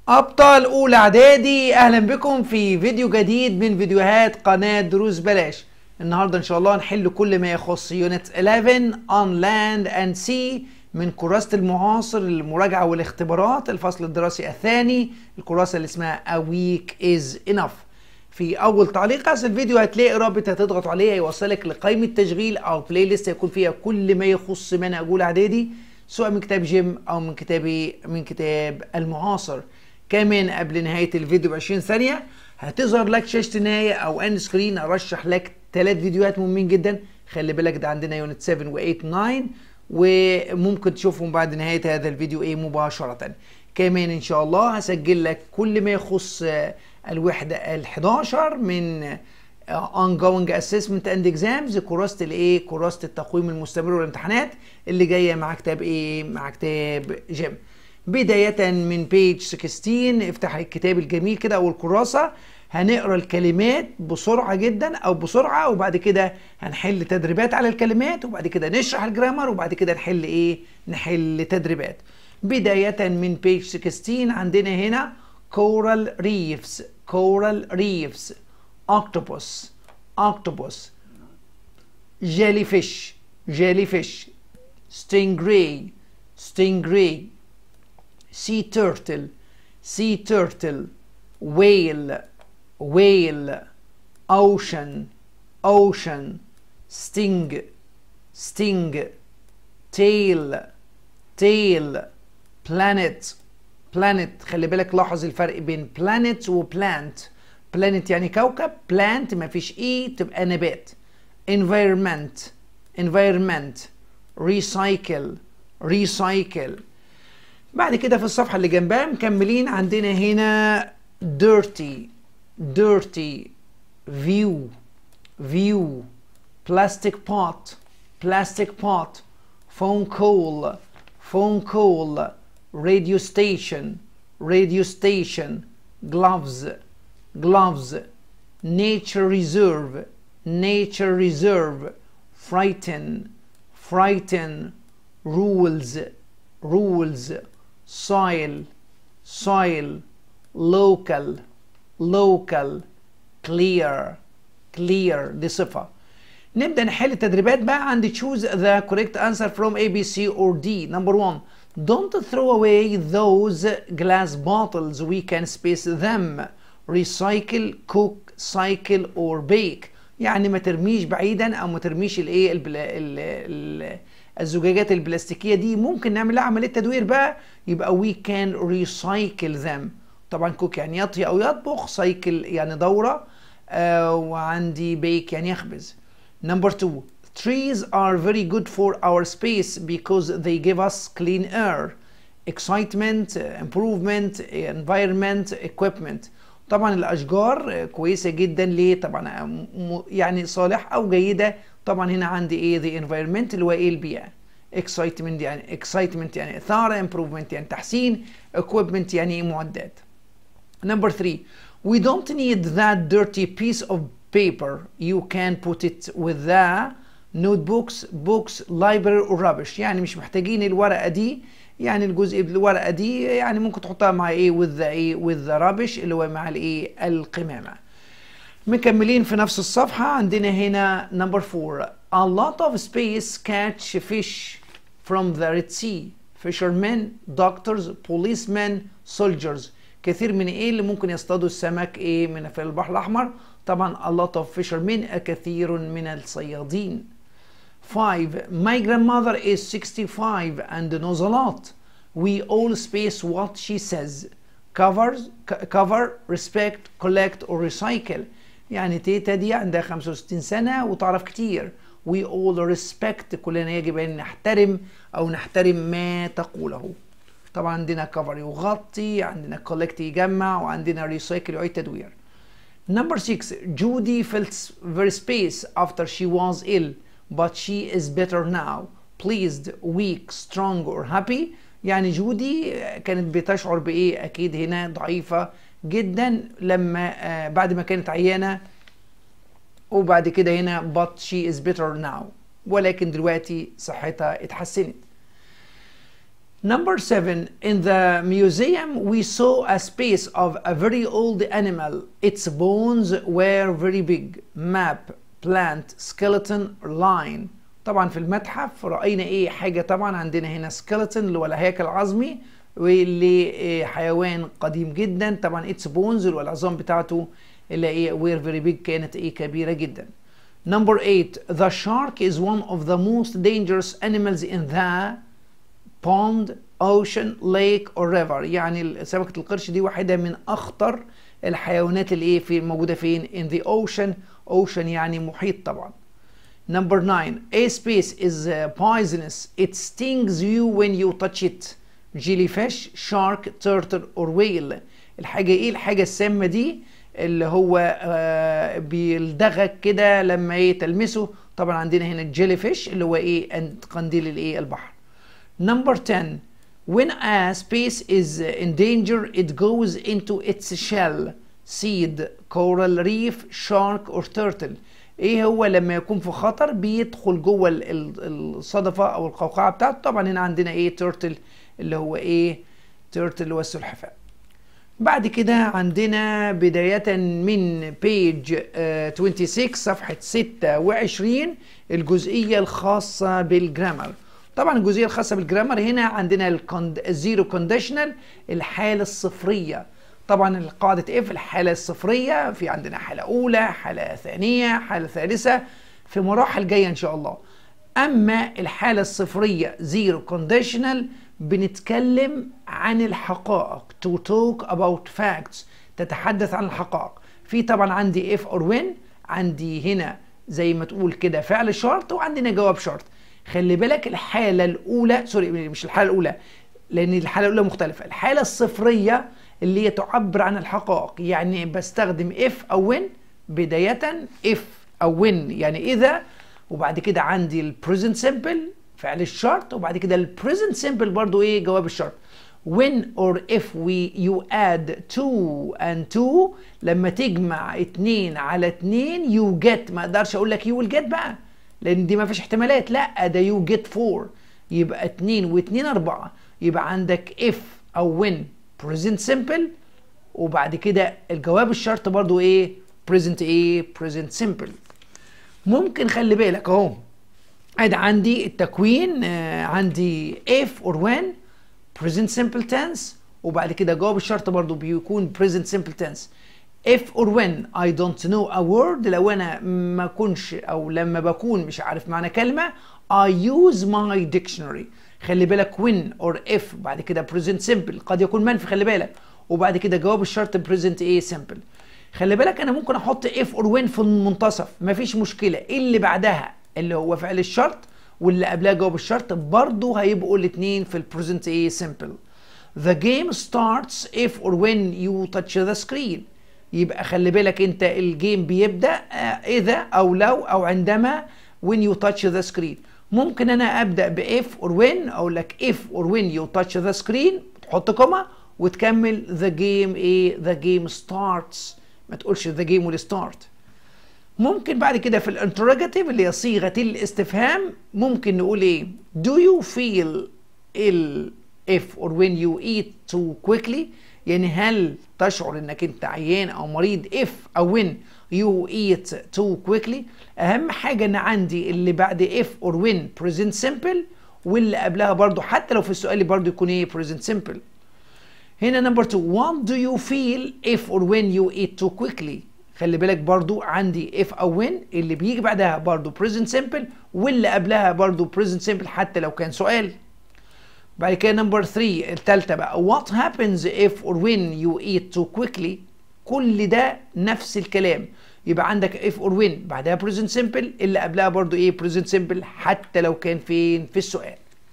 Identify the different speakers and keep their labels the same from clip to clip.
Speaker 1: أبطال أولى إعدادي أهلا بكم في فيديو جديد من فيديوهات قناة دروس بلاش النهاردة إن شاء الله نحل كل ما يخص يونت 11 on land and sea من كراسة المعاصر المراجعة والاختبارات الفصل الدراسي الثاني الكراسة اللي اسمها A week is enough في أول تعليق على الفيديو هتلاقي رابط هتضغط عليه هيوصلك لقائمة تشغيل أو بلاي ليست هيكون فيها كل ما يخص منهج أولى إعدادي سواء من كتاب جيم أو من كتابي من كتاب المعاصر كمان قبل نهاية الفيديو ب 20 ثانية هتظهر لك شاشة النهاية أو أند سكرين أرشح لك ثلاث فيديوهات مهمين جدا خلي بالك ده عندنا يونت 7 و 8 9 وممكن تشوفهم بعد نهاية هذا الفيديو ايه مباشرة كمان ان شاء الله هسجل لك كل ما يخص الوحدة ال 11 من ongoing assessment and exams كراسة الايه كراسة التقويم المستمر والامتحانات اللي جاية مع كتاب ايه مع كتاب جيم بداية من بيج 16 افتح الكتاب الجميل كده او الكراسة هنقرا الكلمات بسرعة جدا او بسرعة وبعد كده هنحل تدريبات على الكلمات وبعد كده نشرح الجرامر وبعد كده نحل ايه نحل تدريبات بداية من بيج 16 عندنا هنا coral reefs coral reefs octopus octopus jellyfish jellyfish stingray stingray sea turtle sea turtle whale whale ocean ocean sting sting tail tail planet planet خلي بالك لاحظ الفرق بين planet و plant planet يعني كوكب plant ما فيش اي تبقى نبات environment environment recycle recycle بعد كده في الصفحة اللي جنبها مكملين عندنا هنا dirty dirty view view plastic pot plastic pot phone call phone call radio station radio station gloves gloves nature reserve nature reserve frighten frighten rules rules soil soil local local clear clear دي صفة نبدأ نحل التدريبات بقى عند choose the correct answer from A, B, C or D number one don't throw away those glass bottles we can space them recycle cook cycle or bake يعني ما ترميش بعيدا او ما ترميش الايه البلا... ال... ال... الزجاجات البلاستيكيه دي ممكن نعمل لها عمليه تدوير بقى يبقى we can recycle them طبعا كوك يعني يطهي او يطبخ سايكل يعني دوره آه وعندي بيك يعني يخبز number two trees are very good for our space because they give us clean air excitement improvement environment equipment طبعا الاشجار كويسه جدا ليه طبعا يعني صالح او جيده طبعا هنا عندي ايه the environment اللي هو ايه البيئه excitement يعني excitement يعني اثاره improvement يعني تحسين equipment يعني معدات number three we don't need that dirty piece of paper you can put it with the notebooks books library or rubbish يعني مش محتاجين الورقه دي يعني الجزء الورقه دي يعني ممكن تحطها مع ايه with the ايه with the rubbish اللي هو مع الايه القمامه مكملين في نفس الصفحه عندنا هنا number four a lot of space catch fish from the Red Sea fishermen doctors policemen soldiers كثير من ايه اللي ممكن يصطادوا السمك ايه من في البحر الاحمر طبعا a lot of fishermen كثير من الصيادين 5 my grandmother is 65 and knows a lot we all space what she says covers cover respect collect or recycle يعني تيتا دي عندها 65 سنة وتعرف كتير we all respect كلنا يجب أن نحترم أو نحترم ما تقوله طبعا عندنا cover يغطي عندنا collect يجمع وعندنا recycle يعيد تدوير number 6 Judy felt very space after she was ill but she is better now pleased weak strong or happy يعني جودي كانت بتشعر بايه اكيد هنا ضعيفه جدا لما آه بعد ما كانت عيانه وبعد كده هنا but she is better now ولكن دلوقتي صحتها اتحسنت Number seven, in the museum, we saw a space of a very old animal. Its bones were very big. Map, plant, skeleton, line. طبعا في المتحف رأينا ايه حاجة طبعا عندنا هنا skeleton اللي هو الهيكل العظمي واللي إيه حيوان قديم جدا طبعا its bones اللي هو العظام بتاعته اللي ايه were very big كانت ايه كبيرة جدا. Number eight, the shark is one of the most dangerous animals in the pond, ocean, lake or river يعني سمكة القرش دي واحدة من أخطر الحيوانات اللي إيه في موجودة فين in the ocean ocean يعني محيط طبعا Number nine, a space is uh, poisonous. It stings you when you touch it. Jellyfish, shark, turtle or whale. الحاجة ايه الحاجة السامة دي اللي هو آه بيلدغك كده لما ايه تلمسه طبعا عندنا هنا الجيلي فيش اللي هو ايه قنديل الايه البحر Number 10 When a space is in danger it goes into its shell seed coral reef shark or turtle ايه هو لما يكون في خطر بيدخل جوه الصدفه او القوقعه بتاعته طبعا هنا عندنا ايه تيرتل اللي هو ايه تيرتل اللي هو السلحفاه بعد كده عندنا بداية من بيج 26 صفحة 26 الجزئية الخاصة بالجرامر طبعا الجزئية الخاصة بالجرامر هنا عندنا الزيرو كونديشنال الحالة الصفرية طبعا قاعدة اف الحالة الصفرية في عندنا حالة أولى حالة ثانية حالة ثالثة في مراحل جاية إن شاء الله أما الحالة الصفرية زيرو كونديشنال بنتكلم عن الحقائق to talk about facts تتحدث عن الحقائق في طبعا عندي if or when عندي هنا زي ما تقول كده فعل شرط وعندنا جواب شرط خلي بالك الحالة الأولى سوري مش الحالة الأولى لأن الحالة الأولى مختلفة الحالة الصفرية اللي هي تعبر عن الحقائق يعني بستخدم if أو when بداية if أو when يعني إذا وبعد كده عندي ال present simple فعل الشرط وبعد كده ال present simple برضو إيه جواب الشرط when or if we you add two and two لما تجمع اتنين على اتنين you get ما اقدرش اقول لك you will get بقى لان دي ما فيش احتمالات لا ده you get four يبقى اتنين واتنين اربعة يبقى عندك if او when present simple وبعد كده الجواب الشرط برضو ايه present ايه present simple ممكن خلي بالك اهو ادي عندي التكوين آه عندي if or when present simple tense وبعد كده جواب الشرط برضو بيكون present simple tense if or when I don't know a word لو انا ما كنش او لما بكون مش عارف معنى كلمة I use my dictionary خلي بالك when or if بعد كده present simple قد يكون منفي خلي بالك وبعد كده جواب الشرط present ايه simple خلي بالك انا ممكن احط if or when في المنتصف مفيش مشكلة اللي بعدها اللي هو فعل الشرط واللي قبلها جواب الشرط برضه هيبقوا الاثنين في البريزنت ايه simple The game starts if or when you touch the screen يبقى خلي بالك انت الجيم بيبدا اذا او لو او عندما when you touch the screen ممكن انا ابدا ب if or when اقول لك if or when you touch the screen تحط كوما وتكمل the game ايه the game starts ما تقولش the game will start ممكن بعد كده في الانتروجاتيف اللي هي صيغه الاستفهام ممكن نقول ايه do you feel ill if or when you eat too quickly يعني هل تشعر انك انت عيان او مريض if او when you eat too quickly اهم حاجه ان عندي اللي بعد if or when present simple واللي قبلها برضو حتى لو في السؤال برضو يكون ايه present simple هنا نمبر 2 what do you feel if or when you eat too quickly خلي بالك برضو عندي if او when اللي بيجي بعدها برضو present simple واللي قبلها برضو present simple حتى لو كان سؤال بعد كده نمبر 3 الثالثه بقى what happens if or when you eat too quickly كل ده نفس الكلام يبقى عندك if or when بعدها present simple اللي قبلها برضو ايه present simple حتى لو كان فين في السؤال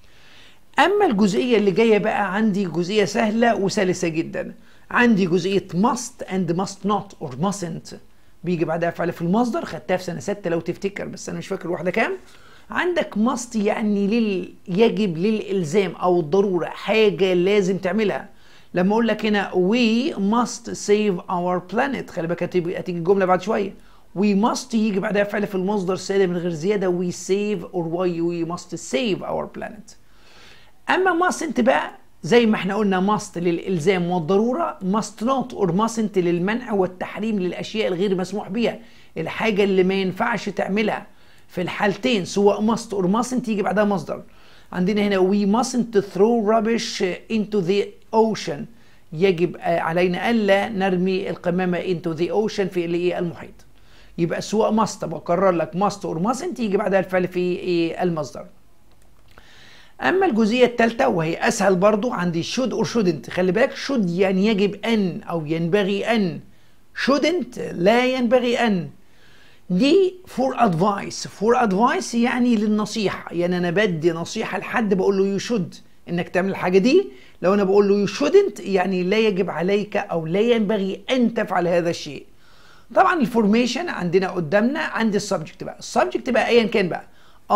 Speaker 1: اما الجزئيه اللي جايه بقى عندي جزئيه سهله وسلسه جدا عندي جزئيه must and must not or mustn't بيجي بعدها فعل في المصدر خدتها في سنه 6 لو تفتكر بس انا مش فاكر واحده كام عندك must يعني لل... يجب للالزام او الضروره حاجه لازم تعملها لما اقول لك هنا we must save our planet خلي بالك هتيجي هتيجي الجمله بعد شويه we must يجي بعدها فعل في المصدر سالم من غير زياده we save or why we must save our planet اما mustn't بقى زي ما احنا قلنا must للالزام والضروره must not or mustn't للمنع والتحريم للاشياء الغير مسموح بها الحاجه اللي ما ينفعش تعملها في الحالتين سواء must or mustn't يجي بعدها مصدر عندنا هنا we mustn't throw rubbish into the ocean يجب علينا الا نرمي القمامه into the ocean في الايه المحيط يبقى سواء must بكرر لك must or mustn't يجي بعدها الفعل في إيه المصدر اما الجزئيه الثالثه وهي اسهل برضو عندي should or shouldn't خلي بالك should يعني يجب ان او ينبغي ان shouldn't لا ينبغي ان دي for advice for advice يعني للنصيحه يعني انا بدي نصيحه لحد بقول له you should انك تعمل الحاجه دي لو انا بقول له you shouldn't يعني لا يجب عليك او لا ينبغي ان تفعل هذا الشيء طبعا الفورميشن عندنا قدامنا عندي السبجكت بقى السبجكت بقى ايا كان بقى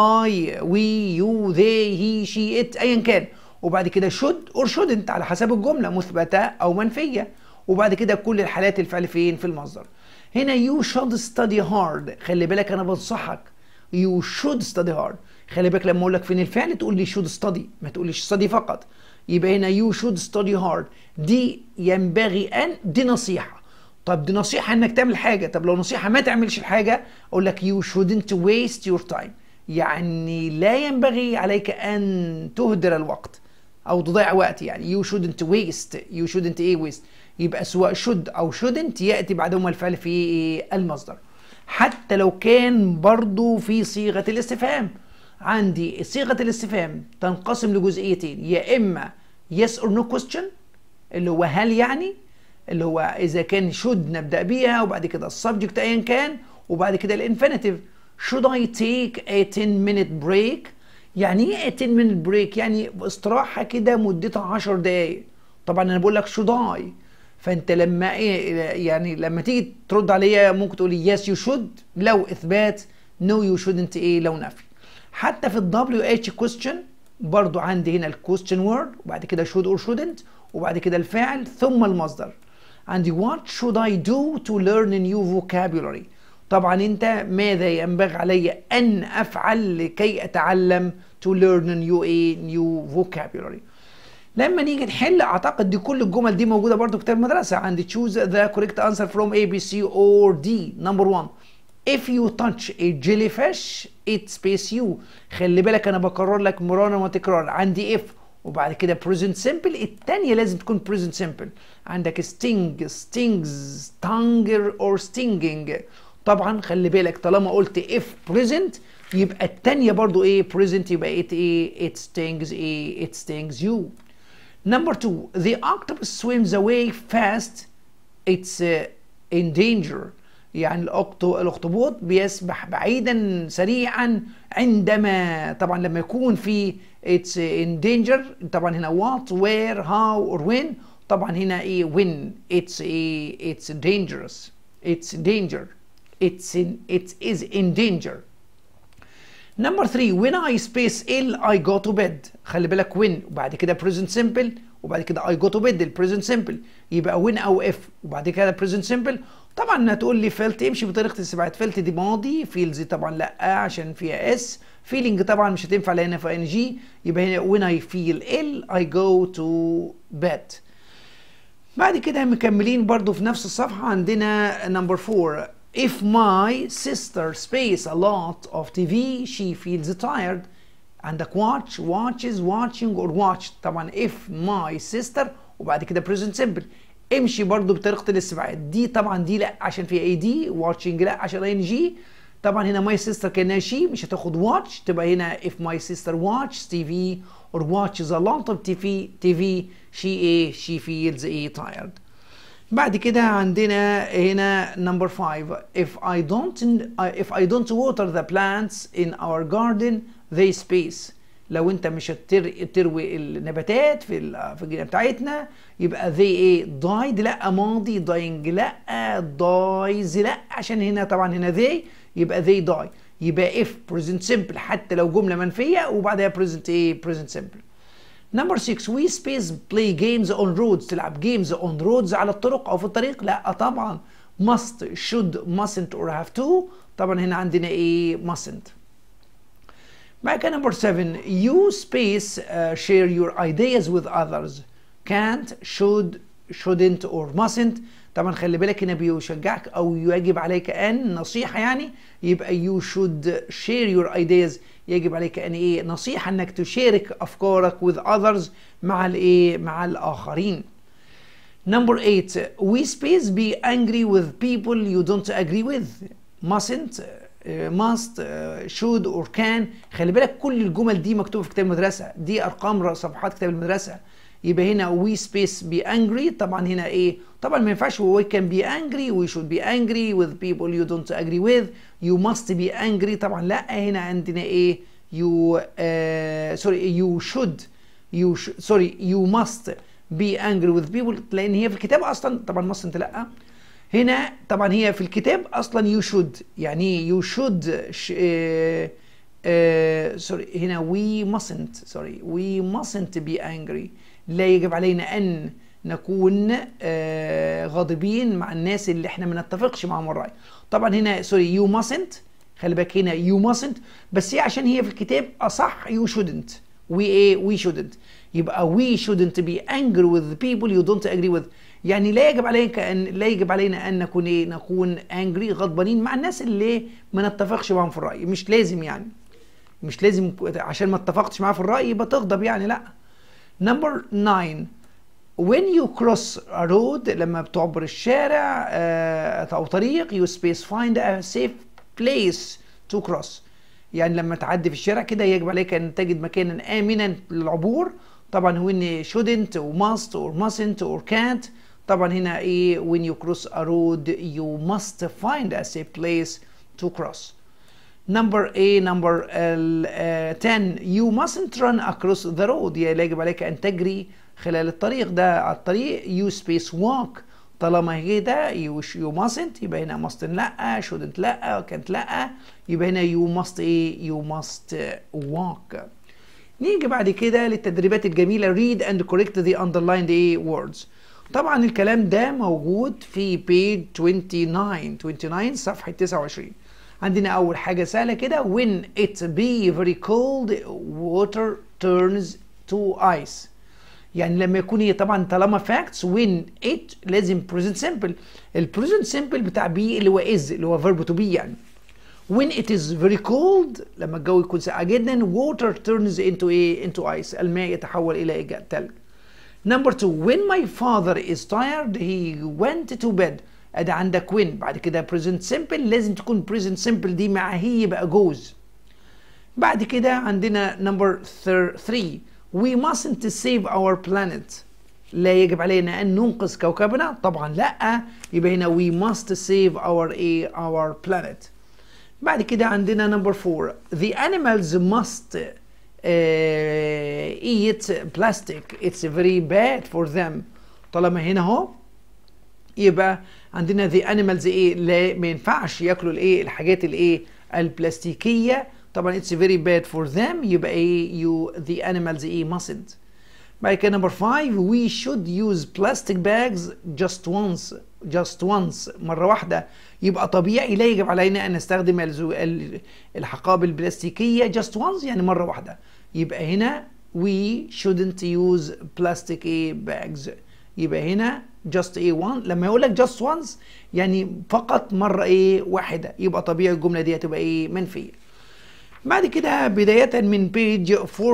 Speaker 1: I we you they he she it ايا كان وبعد كده should or shouldn't على حسب الجمله مثبته او منفيه وبعد كده كل الحالات الفعل فين في المصدر هنا you should study hard خلي بالك انا بنصحك you should study hard خلي بالك لما اقول لك فين الفعل تقول لي should study ما تقوليش study فقط يبقى هنا you should study hard دي ينبغي ان دي نصيحه طب دي نصيحه انك تعمل حاجه طب لو نصيحه ما تعملش الحاجه اقول لك you shouldn't waste your time يعني لا ينبغي عليك ان تهدر الوقت او تضيع وقت يعني you shouldn't waste you shouldn't ايه waste يبقى سواء should او shouldn't ياتي بعدهما الفعل في المصدر حتى لو كان برضو في صيغه الاستفهام عندي صيغه الاستفهام تنقسم لجزئيتين يا اما yes or no question اللي هو هل يعني اللي هو اذا كان should نبدا بيها وبعد كده السبجكت ايا كان وبعد كده الانفينيتيف should I take a 10 minute break يعني ايه 10 minute break يعني استراحه كده مدتها 10 دقائق طبعا انا بقول لك should I فانت لما ايه يعني لما تيجي ترد عليا ممكن تقولي yes you should لو اثبات no you shouldn't ايه لو نفي حتى في ال WH question برضو عندي هنا ال question word وبعد كده should or shouldn't وبعد كده الفاعل ثم المصدر عندي what should I do to learn a new vocabulary طبعا انت ماذا ينبغي علي ان افعل لكي اتعلم to learn a new a new vocabulary لما نيجي نحل اعتقد دي كل الجمل دي موجوده برضو في كتاب المدرسه عندي choose the correct answer from A B C or D number one if you touch a jellyfish it space you خلي بالك انا بكرر لك مرارا وتكرارا عندي if وبعد كده present simple الثانيه لازم تكون present simple عندك sting stings stanger or stinging طبعا خلي بالك طالما قلت if present يبقى الثانيه برضو ايه present يبقى it ايه it stings ايه it stings you Number two, the octopus swims away fast. It's uh, in danger. يعني الأكتو الأخطبوط بيسبح بعيدا سريعا عندما طبعا لما يكون في it's in danger طبعا هنا what where how or when طبعا هنا ايه when it's ايه it's dangerous it's danger it's in it is in danger Number three when I space ill I go to bed خلي بالك when وبعد كده present simple وبعد كده I go to bed ال present simple يبقى when أو if وبعد كده present simple طبعا هتقول لي felt امشي بطريقة الاستبعاد felt دي ماضي feels طبعا لا عشان فيها s feeling طبعا مش هتنفع لأن في ing يبقى هنا when I feel ill I go to bed بعد كده مكملين برضو في نفس الصفحة عندنا number four If my sister space a lot of TV she feels tired عندك watch watches watching or watch طبعا if my sister وبعد كده present simple امشي برضو بطريقة الاستبعاد دي طبعا دي لا عشان فيها اي دي watching لا عشان اي جي طبعا هنا my sister كانها شي مش هتاخد watch تبقى هنا if my sister watches TV or watches a lot of TV TV she ايه she feels ايه tired بعد كده عندنا هنا number five if I don't if I don't water the plants in our garden they space لو انت مش هتروي النباتات في في الجنينه بتاعتنا يبقى they ايه died لا ماضي dying لا dies لا عشان هنا طبعا هنا they يبقى they die يبقى if present simple حتى لو جمله منفيه وبعدها present ايه present simple نمبر 6 وي سبيس بلاي جيمز اون رودز تلعب جيمز اون رودز على الطرق او في الطريق لا طبعا must should mustn't or have to طبعا هنا عندنا ايه mustn't معاك number 7 you space uh, share your ideas with others can't should shouldn't or mustn't طبعا خلي بالك هنا بيشجعك او يجب عليك ان نصيحه يعني يبقى you should share your ideas يجب عليك ان ايه نصيحه انك تشارك افكارك with others مع الايه مع الاخرين Number 8 we space be angry with people you don't agree with mustn't uh, must uh, should or can خلي بالك كل الجمل دي مكتوبه في كتاب المدرسه دي ارقام صفحات كتاب المدرسه يبقى هنا we space be angry طبعا هنا ايه طبعا ما ينفعش we can be angry we should be angry with people you don't agree with you must be angry طبعا لا هنا عندنا ايه you uh, sorry you should you sh sorry you must be angry with people لان هي في الكتاب اصلا طبعا mustn't لا هنا طبعا هي في الكتاب اصلا you should يعني you should sh uh, uh, sorry هنا we mustn't sorry we mustn't be angry لا يجب علينا ان نكون آه غاضبين مع الناس اللي احنا ما نتفقش معاهم الراي طبعا هنا سوري يو mustn't خلي بالك هنا يو mustn't بس هي عشان هي في الكتاب اصح يو shouldn't we ايه we shouldn't يبقى we shouldn't be angry with the people you don't agree with يعني لا يجب عليك ان لا يجب علينا ان نكون ايه نكون angry غضبانين مع الناس اللي ما نتفقش معاهم في الراي مش لازم يعني مش لازم عشان ما اتفقتش معاه في الراي يبقى تغضب يعني لا Number 9 when you cross a road لما بتعبر الشارع uh, أو طريق you space find a safe place to cross يعني لما تعدي في الشارع كده يجب عليك أن تجد مكانا آمنا للعبور طبعا when shouldn't or must or mustn't or can't طبعا هنا ايه when you cross a road you must find a safe place to cross number A number uh, 10 you mustn't run across the road يعني يجب عليك أن تجري خلال الطريق ده على الطريق you space walk طالما كده you, you mustn't يبقى هنا mustn't لا shouldn't لا can't لا يبقى هنا you must ايه you must walk نيجي بعد كده للتدريبات الجميلة read and correct the underlined ايه words طبعا الكلام ده موجود في page 29 29 صفحة 29 عندنا أول حاجة سهلة كده when it be very cold water turns to ice يعني لما يكون هي طبعا طالما facts when it لازم present simple ال present simple بتاع be اللي هو is اللي هو verb to be يعني when it is very cold لما الجو يكون ساقع جدا water turns into ايه into ice الماء يتحول إلى ثلج number two when my father is tired he went to bed ادي عندك when بعد كده present simple لازم تكون present simple دي مع هي يبقى goes بعد كده عندنا number 3 we mustn't save our planet لا يجب علينا ان ننقذ كوكبنا طبعا لا يبقى هنا we must save our a our planet بعد كده عندنا number 4 the animals must uh, eat plastic it's very bad for them طالما هنا اهو يبقى عندنا the animals ايه لا ما ينفعش ياكلوا الايه الحاجات الايه البلاستيكيه طبعا it's very bad for them يبقى ايه you the animals ايه mustn't بعد كده number 5 we should use plastic bags just once just once مرة واحدة يبقى طبيعي لا يجب علينا أن نستخدم الحقائب البلاستيكية just once يعني مرة واحدة يبقى هنا we shouldn't use plastic bags يبقى هنا just a one لما يقول لك just once يعني فقط مرة ايه واحدة يبقى طبيعي الجملة دي هتبقى ايه منفية بعد كده بداية من page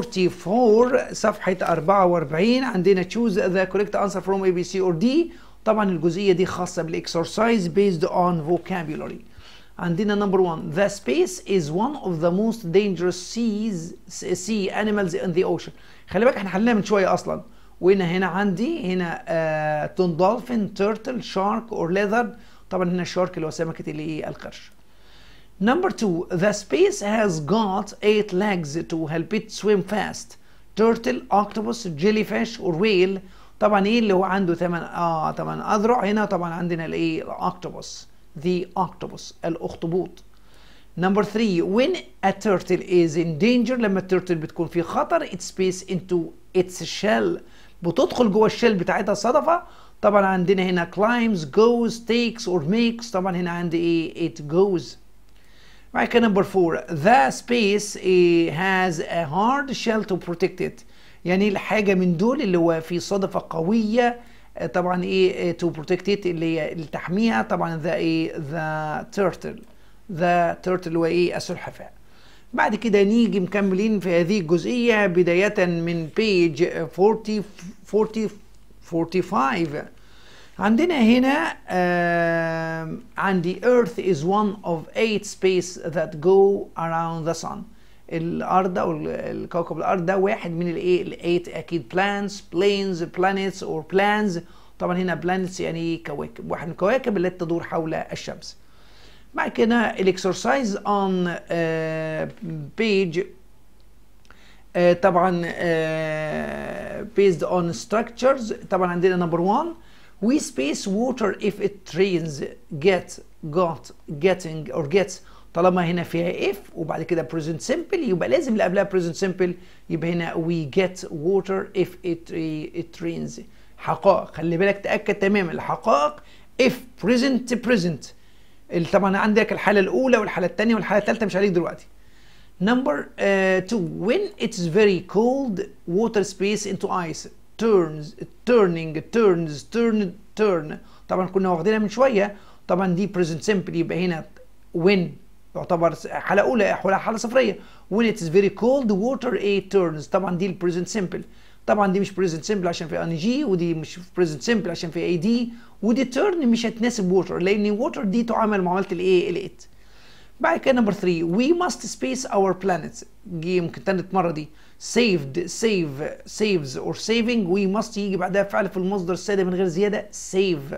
Speaker 1: 44 صفحة 44 عندنا choose the correct answer from A B C or D طبعا الجزئية دي خاصة بالاكسرسايز based on vocabulary عندنا number one the space is one of the most dangerous seas sea animals in the ocean خلي بالك احنا حلناها من شوية اصلا وهنا هنا عندي هنا تون دولفين تيرتل شارك اور ليذر طبعا هنا الشارك اللي هو سمكة اللي القرش Number two, the space has got eight legs to help it swim fast. Turtle, octopus, jellyfish or whale. طبعا ايه اللي هو عنده ثمان اه ثمان اذرع هنا طبعا عندنا الايه الاوكتوبوس the octopus الاخطبوط Number three, when a turtle is in danger لما التيرتل بتكون في خطر it space into its shell بتدخل جوه الشيل بتاعتها صدفة طبعا عندنا هنا climbs goes takes or makes طبعا هنا عندي ايه it goes بعد كده نمبر 4 the space eh, has a hard shell to protect it يعني الحاجة من دول اللي هو في صدفة قوية آه، طبعا ايه to protect it اللي هي اللي تحميها طبعا the ايه the turtle the turtle اللي هو ايه السلحفاة بعد كده نيجي مكملين في هذه الجزئية بداية من page 40 40 45 عندنا هنا آم، عندي Earth is one of eight space that go around the sun الأرض أو ال- الكوكب الأرض ده واحد من الإيه الإيت أكيد plants planes planets or plans طبعا هنا planets يعني كواكب واحد من الكواكب التي تدور حول الشمس بعد كده الاكسرسايز on page آه، طبعا آه، based on structures طبعا عندنا number one we space water if it rains get got getting or gets طالما هنا فيها if وبعد كده present simple يبقى لازم اللي قبلها present simple يبقى هنا we get water if it it rains حقائق خلي بالك تأكد تماما الحقائق if present present ال- طبعا عندك الحالة الأولى والحالة الثانية والحالة الثالثة مش عليك دلوقتي Number uh, two, when it's very cold, water space into ice turns, turning, turns, turn, turn. طبعا كنا واخدينها من شوية طبعا دي present simple يبقى هنا when يعتبر حالة أولى حالة حالة صفرية when it's very cold water a turns طبعا دي ال present simple طبعا دي مش present simple عشان في ان جي ودي مش present simple عشان في اي دي ودي turn مش هتناسب water لأن water دي تعامل معاملة الايه الات بعد كده نمبر 3 we must space our planet دي يمكن تالت مرة دي saved save saves or saving we must يجي بعدها فعل في المصدر السادة من غير زيادة save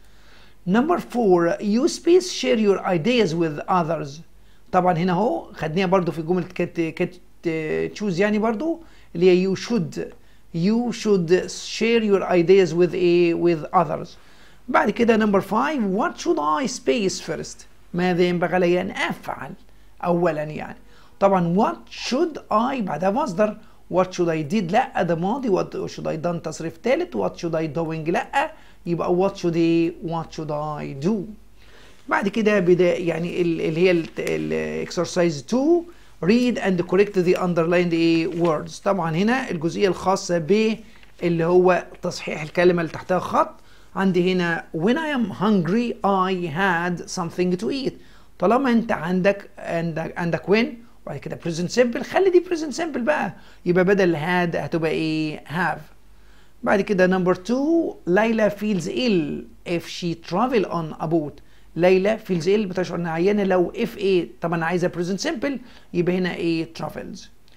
Speaker 1: Number four, you space share your ideas with others. طبعا هنا اهو خدناها برضو في جملة كانت كانت تشوز يعني برضو اللي هي you should you should share your ideas with a with others. بعد كده number five, what should I space first? ماذا ينبغي علي أن أفعل أولا يعني. طبعا what should I بعدها مصدر what should I did لا ده ماضي what should I done تصريف ثالث what should I doing لا يبقى what should I what should I do بعد كده بدا يعني ال- اللي هي الاكسرسايز 2 read and correct the underlined ايه words طبعا هنا الجزئيه الخاصه ب اللي هو تصحيح الكلمه اللي تحتها خط عندي هنا when I am hungry I had something to eat طالما انت عندك عندك عندك when وبعد كده present simple خلي دي present simple بقى يبقى بدل had هتبقى ايه have بعد كده نمبر 2 ليلى feels ill if she travel on a boat ليلى feels ill بتشعر انها عيانه لو if ايه طبعا عايزه present simple يبقى هنا ايه travels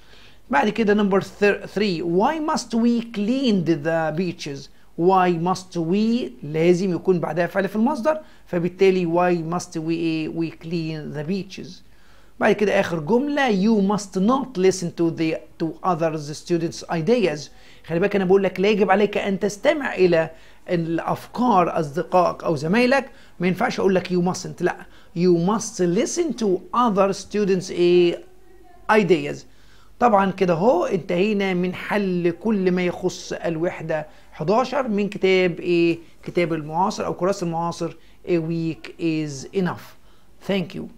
Speaker 1: بعد كده نمبر 3 why must we clean the beaches why must we لازم يكون بعدها فعل في المصدر فبالتالي why must we ايه we clean the beaches بعد كده اخر جمله you must not listen to the to others students ideas خلي بالك انا بقول لك لا يجب عليك ان تستمع الى الافكار اصدقائك او زمايلك ما ينفعش اقول لك you mustn't لا you must listen to other students ايه ideas طبعا كده اهو انتهينا من حل كل ما يخص الوحدة 11 من كتاب ايه كتاب المعاصر او كراسة المعاصر A week is enough thank you